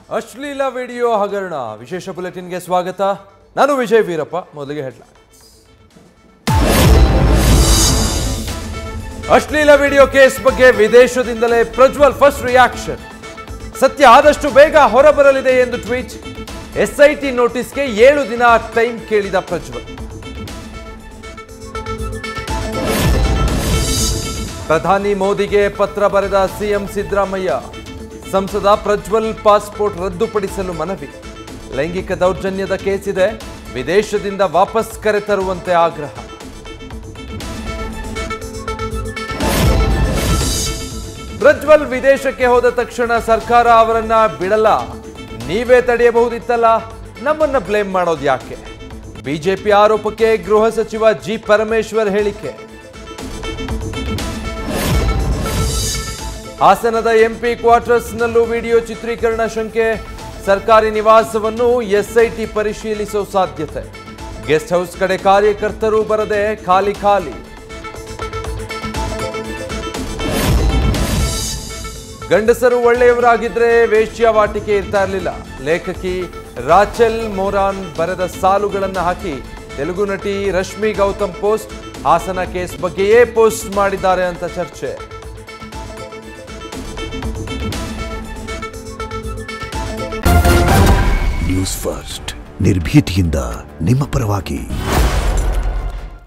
ಅಶ್ಲೀಲ ವಿಡಿಯೋ ಹಗರಣ ವಿಶೇಷ ಬುಲೆಟಿನ್ಗೆ ಸ್ವಾಗತ ನಾನು ವಿಜಯ್ ವೀರಪ್ಪ ಮೊದಲಿಗೆ ಹೆಡ್ಲೈನ್ ಅಶ್ಲೀಲ ವಿಡಿಯೋ ಕೇಸ್ ಬಗ್ಗೆ ವಿದೇಶದಿಂದಲೇ ಪ್ರಜ್ವಲ್ ಫಸ್ಟ್ ರಿಯಾಕ್ಷನ್ ಸತ್ಯ ಆದಷ್ಟು ಬೇಗ ಹೊರಬರಲಿದೆ ಎಂದು ಟ್ವೀಟ್ ಎಸ್ಐಟಿ ನೋಟಿಸ್ಗೆ ಏಳು ದಿನ ಟೈಮ್ ಕೇಳಿದ ಪ್ರಜ್ವಲ್ ಪ್ರಧಾನಿ ಮೋದಿಗೆ ಪತ್ರ ಬರೆದ ಸಿಎಂ ಸಿದ್ದರಾಮಯ್ಯ ಸಂಸದ ಪ್ರಜ್ವಲ್ ಪಾಸ್ಪೋರ್ಟ್ ರದ್ದುಪಡಿಸಲು ಮನವಿ ಲೈಂಗಿಕ ದೌರ್ಜನ್ಯದ ಕೇಸಿದೆ ವಿದೇಶದಿಂದ ವಾಪಸ್ ಕರೆತರುವಂತೆ ಆಗ್ರಹ ಪ್ರಜ್ವಲ್ ವಿದೇಶಕ್ಕೆ ಹೋದ ತಕ್ಷಣ ಸರ್ಕಾರ ಅವರನ್ನ ಬಿಡಲ್ಲ ನೀವೇ ತಡೆಯಬಹುದಿತ್ತಲ್ಲ ನಮ್ಮನ್ನ ಬ್ಲೇಮ್ ಮಾಡೋದು ಯಾಕೆ ಬಿಜೆಪಿ ಆರೋಪಕ್ಕೆ ಗೃಹ ಸಚಿವ ಜಿ ಪರಮೇಶ್ವರ್ ಹೇಳಿಕೆ ಹಾಸನದ ಎಂಪಿ ಕ್ವಾರ್ಟರ್ಸ್ನಲ್ಲೂ ವಿಡಿಯೋ ಚಿತ್ರೀಕರಣ ಶಂಕೆ ಸರ್ಕಾರಿ ನಿವಾಸವನ್ನು ಎಸ್ಐಟಿ ಪರಿಶೀಲಿಸೋ ಸಾಧ್ಯತೆ ಗೆಸ್ಟ್ ಹೌಸ್ ಕಡೆ ಕಾರ್ಯಕರ್ತರು ಬರದೆ ಖಾಲಿ ಖಾಲಿ ಗಂಡಸರು ಒಳ್ಳೆಯವರಾಗಿದ್ರೆ ವೇಶ್ಯಾವಾಟಿಕೆ ಇರ್ತಾ ಇರಲಿಲ್ಲ ಲೇಖಕಿ ರಾಚೆಲ್ ಮೋರಾನ್ ಬರೆದ ಸಾಲುಗಳನ್ನು ಹಾಕಿ ತೆಲುಗು ನಟಿ ರಶ್ಮಿ ಗೌತಮ್ ಪೋಸ್ಟ್ ಹಾಸನ ಕೇಸ್ ಬಗ್ಗೆಯೇ ಪೋಸ್ಟ್ ಮಾಡಿದ್ದಾರೆ ಅಂತ ಚರ್ಚೆ ನ್ಯೂಸ್ ಫಸ್ಟ್ ನಿರ್ಭೀತಿಯಿಂದ ನಿಮ್ಮ ಪರವಾಗಿ